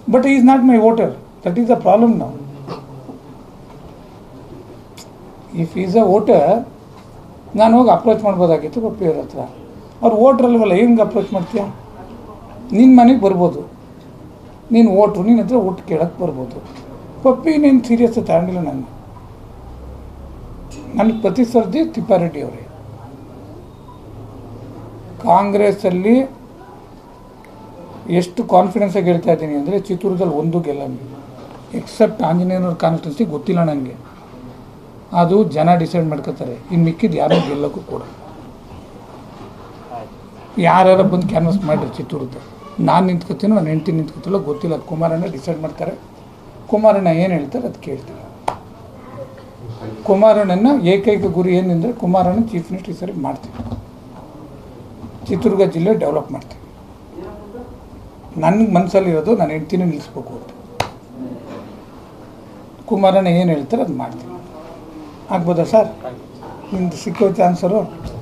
but is not my voter that is the problem ನಾವು if is a voter ನಾನು ಹೋಗಿ approach ಮಾಡ್ಬೋದಾಗಿತ್ತು ಪಪ್ಪಿಯವ್ರ ಹತ್ರ ಅವ್ರು ವೋಟ್ರ್ ಅಲ್ವಲ್ಲ ಹೆಂಗೆ ಅಪ್ರೋಚ್ ಮಾಡ್ತೀಯ ನಿನ್ನ ಮನೆಗೆ ಬರ್ಬೋದು ನೀನು ವೋಟ್ರು ನಿನ್ನ ಹತ್ರ ಓಟ್ ಕೇಳಕ್ಕೆ ಬರ್ಬೋದು ಪಪ್ಪಿ ನೀನು ಸೀರಿಯಸ್ ತಗೊಂಡಿಲ್ಲ ನಾನು ನನಗೆ ಪ್ರತಿಸ್ಪರ್ಧಿ ತಿಪ್ಪಾರೆಡ್ಡಿ ಅವರೇ ಕಾಂಗ್ರೆಸ್ಸಲ್ಲಿ ಎಷ್ಟು ಕಾನ್ಫಿಡೆನ್ಸ್ ಆಗಿ ಹೇಳ್ತಾ ಇದ್ದೀನಿ ಅಂದರೆ ಚಿತ್ರದುರ್ಗದಲ್ಲಿ ಒಂದು ಗೆಲ್ಲ ಎಕ್ಸೆಪ್ಟ್ ಆಂಜನೇಯನವ್ರ ಕಾನ್ಸ್ಟಿಟ್ಯೂನ್ಸಿ ಗೊತ್ತಿಲ್ಲ ನನಗೆ ಅದು ಜನ ಡಿಸೈಡ್ ಮಾಡ್ಕೋತಾರೆ ಇನ್ನು ಮಿಕ್ಕಿದ್ದು ಯಾರೂ ಗೆಲ್ಲಕ್ಕೂ ಕೂಡ ಯಾರ್ಯಾರ ಬಂದು ಕ್ಯಾನ್ವಸ್ ಮಾಡಿರಿ ಚಿತ್ತೂರದ ನಾನು ನಿಂತ್ಕೋತೀನೋ ನನ್ನ ಹೆಂಡ್ತಿ ನಿಂತ್ಕೋತಿಲ್ಲ ಗೊತ್ತಿಲ್ಲ ಅದು ಕುಮಾರಣ್ಣ ಡಿಸೈಡ್ ಮಾಡ್ತಾರೆ ಕುಮಾರಣ್ಣ ಏನು ಹೇಳ್ತಾರೆ ಅದು ಕೇಳ್ತೀವಿ ಕುಮಾರಣ್ಣನ ಏಕೈಕ ಗುರಿ ಏನೆಂದರೆ ಕುಮಾರಣ್ಣ ಚೀಫ್ ಮಿನಿಸ್ಟರ್ ಈ ಸರಿ ಮಾಡ್ತೀವಿ ಚಿತ್ರದುರ್ಗ ಜಿಲ್ಲೆ ಡೆವಲಪ್ ಮಾಡ್ತೀವಿ ನನಗೆ ಮನಸ್ಸಲ್ಲಿರೋದು ನನ್ನ ಹೆಂಡ್ತಿನ ನಿಲ್ಲಿಸ್ಬೇಕು ಅಂತ ಕುಮಾರಣ್ಣ ಏನು ಹೇಳ್ತಾರೆ ಅದು ಮಾಡ್ತೀವಿ ಆಗ್ಬೋದಾ ಸರ್ ನಿಮ್ದು ಸಿಕ್ಕೋ ಚಾನ್ಸರು